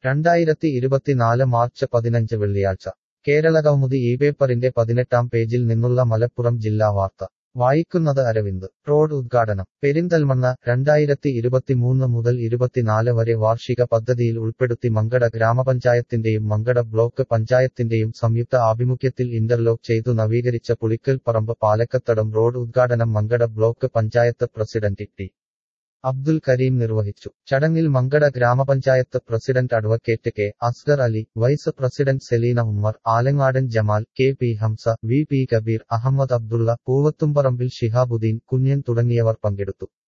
രണ്ടായിരത്തി ഇരുപത്തിനാല് മാർച്ച് പതിനഞ്ച് വെള്ളിയാഴ്ച കേരളകൗമുദി ഈ പേപ്പറിന്റെ പതിനെട്ടാം പേജിൽ നിന്നുള്ള മലപ്പുറം ജില്ലാ വാർത്ത വായിക്കുന്നത് അരവിന്ദ് റോഡ് ഉദ്ഘാടനം പെരിന്തൽമണ്ണ രണ്ടായിരത്തി ഇരുപത്തിമൂന്ന് മുതൽ ഇരുപത്തിനാല് വരെ വാർഷിക പദ്ധതിയിൽ ഉൾപ്പെടുത്തി മങ്കട ഗ്രാമപഞ്ചായത്തിന്റെയും മങ്കട ബ്ലോക്ക് പഞ്ചായത്തിന്റെയും സംയുക്ത ആഭിമുഖ്യത്തിൽ ഇന്റർലോക്ക് ചെയ്തു നവീകരിച്ച പുളിക്കൽ പറമ്പ് പാലക്കത്തടം റോഡ് ഉദ്ഘാടനം Mankada block panchayat president T Abdul Kareem നിർവഹിച്ചു ചടങ്ങിൽ മങ്കട ഗ്രാമപഞ്ചായത്ത് president advocate K Asgar Ali vice president Selina Ummer Alangadan Jamal K P Hamsa V P Kabeer Ahammed Abdulla Poovathumparambil Shihabuddin Kunjan തുടങ്ങിയവർ പങ്കെടുത്തു